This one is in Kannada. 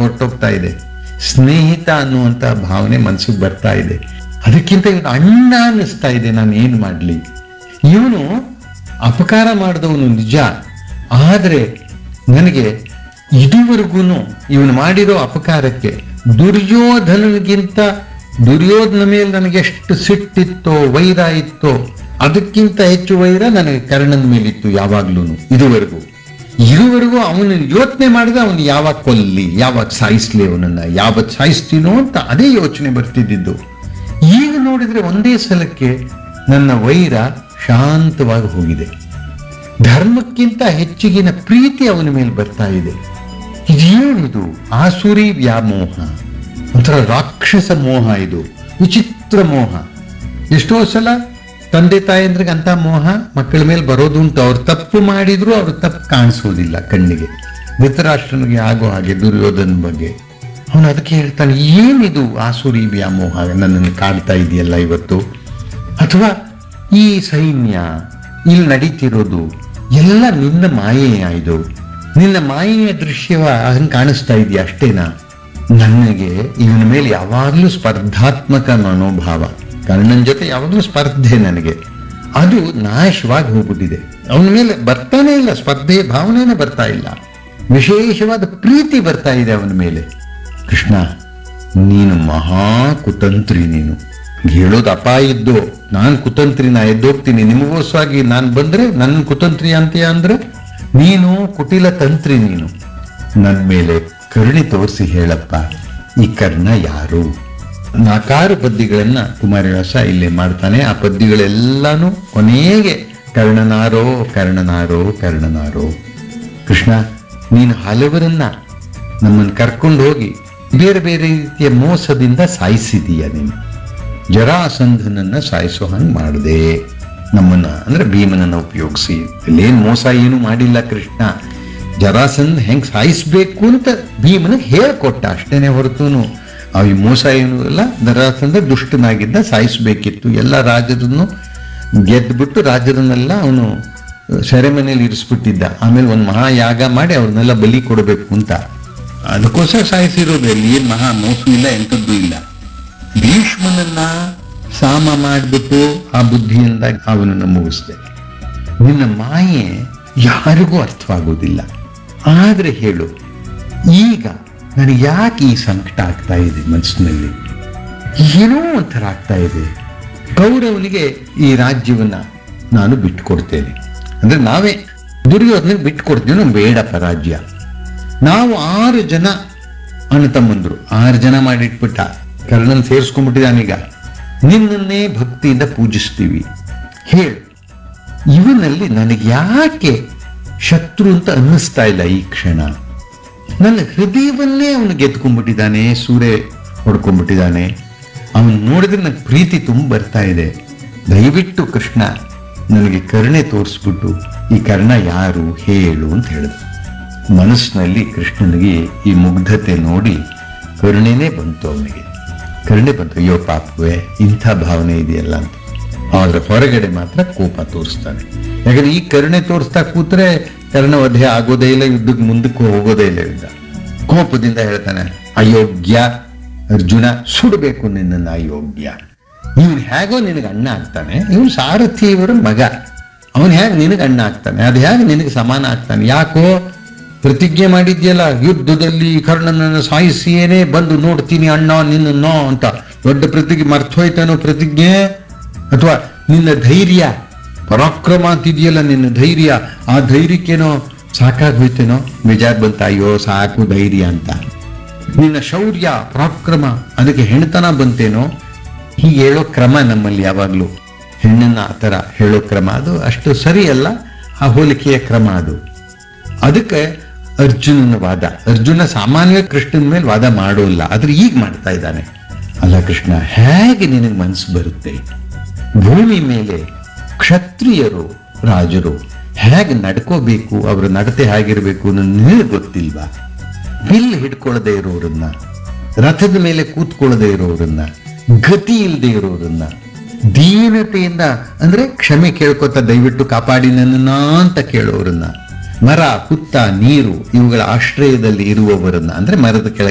ಹೊರಟೋಗ್ತಾ ಇದೆ ಸ್ನೇಹಿತ ಅನ್ನುವಂತ ಭಾವನೆ ಮನಸ್ಸಿಗೆ ಬರ್ತಾ ಇದೆ ಅದಕ್ಕಿಂತ ಇವನು ಅಣ್ಣ ಅನ್ನಿಸ್ತಾ ಇದೆ ನಾನು ಏನು ಮಾಡಲಿ ಇವನು ಅಪಕಾರ ಮಾಡಿದವನು ನಿಜ ಆದರೆ ನನಗೆ ಇದುವರೆಗೂ ಇವನು ಮಾಡಿರೋ ಅಪಕಾರಕ್ಕೆ ದುರ್ಯೋಧನನಿಗಿಂತ ದುರ್ಯೋಧನ ಮೇಲೆ ನನಗೆ ಎಷ್ಟು ಸಿಟ್ಟಿತ್ತೋ ವೈರ ಇತ್ತೋ ಅದಕ್ಕಿಂತ ಹೆಚ್ಚು ವೈರ ನನಗೆ ಕರ್ಣನ ಮೇಲಿತ್ತು ಯಾವಾಗ್ಲೂ ಇದುವರೆಗೂ ಇದುವರೆಗೂ ಅವನು ಯೋಚನೆ ಮಾಡಿದ್ರೆ ಅವನು ಯಾವಾಗ ಕೊಲ್ಲಿ ಯಾವಾಗ ಸಾಯಿಸ್ಲಿ ಅವನನ್ನ ಯಾವತ್ ಸಾಯಿಸ್ತೀನೋ ಅಂತ ಅದೇ ಯೋಚನೆ ಬರ್ತಿದ್ದಿದ್ದು ಈಗ ನೋಡಿದ್ರೆ ಒಂದೇ ಸಲಕ್ಕೆ ನನ್ನ ವೈರ ಶಾಂತವಾಗಿ ಹೋಗಿದೆ ಧರ್ಮಕ್ಕಿಂತ ಹೆಚ್ಚಿಗಿನ ಪ್ರೀತಿ ಅವನ ಮೇಲೆ ಬರ್ತಾ ಇದೆ ಇದೇನಿದು ಆಸುರಿ ವ್ಯಾಮೋಹ ಒಂಥರ ರಾಕ್ಷಸ ಮೋಹ ಇದು ವಿಚಿತ್ರ ಮೋಹ ಎಷ್ಟೋ ಸಲ ತಂದೆ ತಾಯಂದ್ರಿಗೆ ಅಂತ ಮೋಹ ಮಕ್ಕಳ ಮೇಲೆ ಬರೋದುಂಟು ಅವ್ರು ತಪ್ಪು ಮಾಡಿದ್ರು ಅವ್ರು ತಪ್ಪು ಕಾಣಿಸೋದಿಲ್ಲ ಕಣ್ಣಿಗೆ ಧೃತರಾಷ್ಟ್ರನಿಗೆ ಆಗೋ ಹಾಗೆ ದುರ್ಯೋಧನ ಬಗ್ಗೆ ಅವನು ಅದಕ್ಕೆ ಹೇಳ್ತಾನೆ ಏನಿದು ಆಸುರಿ ವ್ಯಾಮೋಹ ನನ್ನನ್ನು ಕಾಡ್ತಾ ಇದೆಯಲ್ಲ ಇವತ್ತು ಅಥವಾ ಈ ಸೈನ್ಯ ಇಲ್ಲಿ ನಡೀತಿರೋದು ಎಲ್ಲ ನಿನ್ನ ಮಾಯೆಯ ಇದು ನಿನ್ನ ಮಾಯೆಯ ದೃಶ್ಯವ ಹಂಗೆ ಕಾಣಿಸ್ತಾ ಇದೆಯಾ ಅಷ್ಟೇನಾ ನನಗೆ ಇವನ ಮೇಲೆ ಯಾವಾಗಲೂ ಸ್ಪರ್ಧಾತ್ಮಕ ಮನೋಭಾವ ಕರ್ಣನ ಜೊತೆ ಯಾವಾಗಲೂ ಸ್ಪರ್ಧೆ ನನಗೆ ಅದು ನಾಶವಾಗಿ ಹೋಗ್ಬಿಟ್ಟಿದೆ ಅವನ ಮೇಲೆ ಬರ್ತಾನೆ ಇಲ್ಲ ಸ್ಪರ್ಧೆ ಭಾವನೆನೇ ಬರ್ತಾ ಇಲ್ಲ ವಿಶೇಷವಾದ ಪ್ರೀತಿ ಬರ್ತಾ ಇದೆ ಅವನ ಮೇಲೆ ಕೃಷ್ಣ ನೀನು ಮಹಾ ಕುತಂತ್ರಿ ನೀನು ಹೇಳೋದು ಅಪಾಯ ಇದ್ದು ನಾನು ಕುತಂತ್ರಿ ನಾ ಎದ್ದೋಗ್ತೀನಿ ನಿಮಗೋಸ್ವಾಗಿ ನಾನು ಬಂದ್ರೆ ನನ್ನ ಕುತಂತ್ರಿ ಅಂತೀಯ ಅಂದ್ರೆ ನೀನು ಕುಟಿಲ ತಂತ್ರಿ ನೀನು ನನ್ನ ಮೇಲೆ ಕರುಣೆ ತೋರಿಸಿ ಹೇಳಪ್ಪ ಈ ಕರ್ಣ ಯಾರು ನಾಲ್ಕಾರು ಪದ್ಯಗಳನ್ನ ಕುಮಾರವ್ಯಾಸ ಇಲ್ಲಿ ಮಾಡ್ತಾನೆ ಆ ಪದ್ಯಗಳೆಲ್ಲಾನು ಕೊನೆಗೆ ಕರ್ಣನಾರೋ ಕರ್ಣನಾರೋ ಕರ್ಣನಾರೋ ಕೃಷ್ಣ ನೀನು ಹಲವರನ್ನ ನಮ್ಮನ್ನು ಕರ್ಕೊಂಡು ಹೋಗಿ ಬೇರೆ ಬೇರೆ ರೀತಿಯ ಮೋಸದಿಂದ ಸಾಯಿಸಿದೀಯ ನೀನು ಜರಾಸಂಧನನ್ನ ಸಾಯಿಸೋ ಹಂಗೆ ಮಾಡಿದೆ ನಮ್ಮನ್ನ ಅಂದ್ರೆ ಭೀಮನನ್ನ ಉಪಯೋಗಿಸಿ ಇಲ್ಲೇನು ಮೋಸ ಏನು ಮಾಡಿಲ್ಲ ಕೃಷ್ಣ ಜರಾಸಂಧ ಹೆಂಗ್ ಸಾಯಿಸ್ಬೇಕು ಅಂತ ಭೀಮನಿಗೆ ಹೇಳ್ಕೊಟ್ಟ ಅಷ್ಟೇನೆ ಹೊರತುನು ಆ ಈ ಮೋಸ ಏನು ಇಲ್ಲ ಜರಾಸಂಧ ದುಷ್ಟನಾಗಿದ್ದ ಸಾಯಿಸ್ಬೇಕಿತ್ತು ಎಲ್ಲ ರಾಜರನ್ನು ಗೆದ್ಬಿಟ್ಟು ರಾಜರನ್ನೆಲ್ಲ ಅವನು ಸೆರೆಮನೆಯಲ್ಲಿ ಇರಿಸ್ಬಿಟ್ಟಿದ್ದ ಆಮೇಲೆ ಒಂದು ಮಹಾಯಾಗ ಮಾಡಿ ಅವ್ರನ್ನೆಲ್ಲ ಬಲಿ ಕೊಡಬೇಕು ಅಂತ ಅದಕ್ಕೋಸ್ಕರ ಸಾಯಿಸಿರೋದು ಅಲ್ಲಿ ಏನ್ ಮಹಾ ಮೋಸ ಇಲ್ಲ ಎಂಥದ್ದು ಇಲ್ಲ ಭೀಷ್ಮನನ್ನ ಸಾಮ ಮಾಡಿಬಿಟ್ಟು ಆ ಬುದ್ಧಿಯಿಂದ ಅವನನ್ನು ಮುಗಿಸ್ದೆ ನಿನ್ನ ಮಾಯೆ ಯಾರಿಗೂ ಅರ್ಥವಾಗುವುದಿಲ್ಲ ಆದ್ರೆ ಹೇಳು ಈಗ ನನಗೆ ಯಾಕೆ ಈ ಸಂಕಟ ಆಗ್ತಾ ಇದೆ ಮನಸ್ಸಿನಲ್ಲಿ ಏನೋ ಒಂಥರ ಆಗ್ತಾ ಇದೆ ಕೌರವನಿಗೆ ಈ ರಾಜ್ಯವನ್ನ ನಾನು ಬಿಟ್ಕೊಡ್ತೇನೆ ಅಂದ್ರೆ ನಾವೇ ದುರ್ಯೋಧನಿಗೆ ಬಿಟ್ಕೊಡ್ತೀವಿ ನಮ್ಗೆ ಬೇಡಪ್ಪ ರಾಜ್ಯ ನಾವು ಆರು ಜನ ಅಣ್ಣ ತಮ್ಮಂದ್ರು ಆರು ಜನ ಮಾಡಿಟ್ಬಿಟ್ಟ ಕರ್ಣನ್ ಸೇರಿಸ್ಕೊಂಡ್ಬಿಟ್ಟಿದಾನೀಗ ನಿನ್ನನ್ನೇ ಭಕ್ತಿಯಿಂದ ಪೂಜಿಸ್ತೀವಿ ಹೇಳು ಇವನಲ್ಲಿ ನನಗೆ ಯಾಕೆ ಶತ್ರು ಅಂತ ಅನ್ನಿಸ್ತಾ ಇಲ್ಲ ಈ ಕ್ಷಣ ನನ್ನ ಹೃದಯವನ್ನೇ ಅವನು ಗೆದ್ಕೊಂಡ್ಬಿಟ್ಟಿದ್ದಾನೆ ಸೂರೆ ಹೊಡ್ಕೊಂಡ್ಬಿಟ್ಟಿದ್ದಾನೆ ಅವನು ನೋಡಿದ್ರೆ ನನಗೆ ಪ್ರೀತಿ ತುಂಬ ಬರ್ತಾ ಇದೆ ದಯವಿಟ್ಟು ಕೃಷ್ಣ ನನಗೆ ಕರುಣೆ ತೋರಿಸ್ಬಿಟ್ಟು ಈ ಕರ್ಣ ಯಾರು ಹೇಳು ಅಂತ ಹೇಳಿದ ಮನಸ್ಸಿನಲ್ಲಿ ಕೃಷ್ಣನಿಗೆ ಈ ಮುಗ್ಧತೆ ನೋಡಿ ಕರುಣೆನೇ ಬಂತು ಅವನಿಗೆ ಕರುಣೆ ಬಂತು ಅಯ್ಯೋ ಪಾಪವೇ ಇಂಥ ಭಾವನೆ ಇದೆಯಲ್ಲ ಅಂತ ಆದ್ರೆ ಹೊರಗಡೆ ಮಾತ್ರ ಕೋಪ ತೋರಿಸ್ತಾನೆ ಯಾಕಂದ್ರೆ ಈ ಕರುಣೆ ತೋರಿಸ್ತಾ ಕೂತ್ರೆ ಕರ್ಣವಧೆ ಆಗೋದೇ ಇಲ್ಲ ಯುದ್ಧಕ್ಕೆ ಮುಂದಕ್ಕೆ ಹೋಗೋದೇ ಇಲ್ಲ ಯುದ್ಧ ಕೋಪದಿಂದ ಹೇಳ್ತಾನೆ ಅಯೋಗ್ಯ ಅರ್ಜುನ ಸುಡಬೇಕು ನಿನ್ನನ್ನು ಅಯೋಗ್ಯ ಇವನು ಹೇಗೋ ನಿನಗೆ ಅಣ್ಣ ಆಗ್ತಾನೆ ಇವನು ಸಾರಥಿ ಇವರ ಮಗ ಅವನು ಹೇಗೆ ನಿನಗೆ ಅಣ್ಣ ಆಗ್ತಾನೆ ಅದು ಹೇಗೆ ನಿನಗೆ ಸಮಾನ ಆಗ್ತಾನೆ ಯಾಕೋ ಪ್ರತಿಜ್ಞೆ ಮಾಡಿದ್ಯಲ್ಲ ಯುದ್ಧದಲ್ಲಿ ಕರ್ಣನನ್ನು ಸಾಯಿಸಿಯೇನೆ ಬಂದು ನೋಡ್ತೀನಿ ಅಣ್ಣ ನಿನ್ನನ್ನೋ ಅಂತ ದೊಡ್ಡ ಪ್ರತಿಜ್ಞೆ ಮರ್ತೋಯ್ತಾನೋ ಪ್ರತಿಜ್ಞೆ ಅಥವಾ ನಿನ್ನ ಧೈರ್ಯ ಪರಾಕ್ರಮ ಅಂತಿದೆಯಲ್ಲ ನಿನ್ನ ಧೈರ್ಯ ಆ ಧೈರ್ಯಕ್ಕೇನೋ ಸಾಕಾಗಿ ಹೋಯ್ತೇನೋ ಬೇಜಾರ್ ಬಂತ ಅಯ್ಯೋ ಸಾಕು ಧೈರ್ಯ ಅಂತ ನಿನ್ನ ಶೌರ್ಯ ಪರಾಕ್ರಮ ಅದಕ್ಕೆ ಹೆಣ್ತನ ಬಂತೇನೋ ಹೀಗೆ ಹೇಳೋ ಕ್ರಮ ನಮ್ಮಲ್ಲಿ ಯಾವಾಗಲೂ ಹೆಣ್ಣನ್ನ ಆ ಥರ ಹೇಳೋ ಕ್ರಮ ಅದು ಅಷ್ಟು ಸರಿಯಲ್ಲ ಆ ಹೋಲಿಕೆಯ ಕ್ರಮ ಅದು ಅದಕ್ಕೆ ಅರ್ಜುನನ ವಾದ ಅರ್ಜುನ ಸಾಮಾನ್ಯವಾಗಿ ಕೃಷ್ಣನ ಮೇಲೆ ವಾದ ಮಾಡೋಲ್ಲ ಆದ್ರೆ ಈಗ ಮಾಡ್ತಾ ಇದ್ದಾನೆ ಅಲ್ಲ ಕೃಷ್ಣ ಹೇಗೆ ನಿನಗೆ ಮನಸ್ಸು ಬರುತ್ತೆ ಭೂಮಿ ಮೇಲೆ ಕ್ಷತ್ರಿಯರು ರಾಜರು ಹೇಗೆ ನಡ್ಕೋಬೇಕು ಅವರ ನಡತೆ ಹೇಗಿರಬೇಕು ಅನ್ನೋದು ನಿನಗೆ ಗೊತ್ತಿಲ್ವಾ ಬಿಲ್ ಹಿಡ್ಕೊಳ್ಳದೆ ಇರೋರನ್ನ ರಥದ ಮೇಲೆ ಕೂತ್ಕೊಳ್ಳದೆ ಇರೋರನ್ನ ಗತಿ ಇಲ್ಲದೆ ಇರೋರನ್ನ ದೀನತೆಯಿಂದ ಅಂದ್ರೆ ಕ್ಷಮೆ ಕೇಳ್ಕೊತ ದಯವಿಟ್ಟು ಕಾಪಾಡಿ ನನ್ನನ್ನ ಅಂತ ಕೇಳೋರನ್ನ ಮರ ಹುತ್ತ ನೀರು ಇವುಗಳ ಆಶ್ರಯದಲ್ಲಿ ಇರುವವರನ್ನ ಅಂದ್ರೆ ಮರದ ಕೆಳಗೆ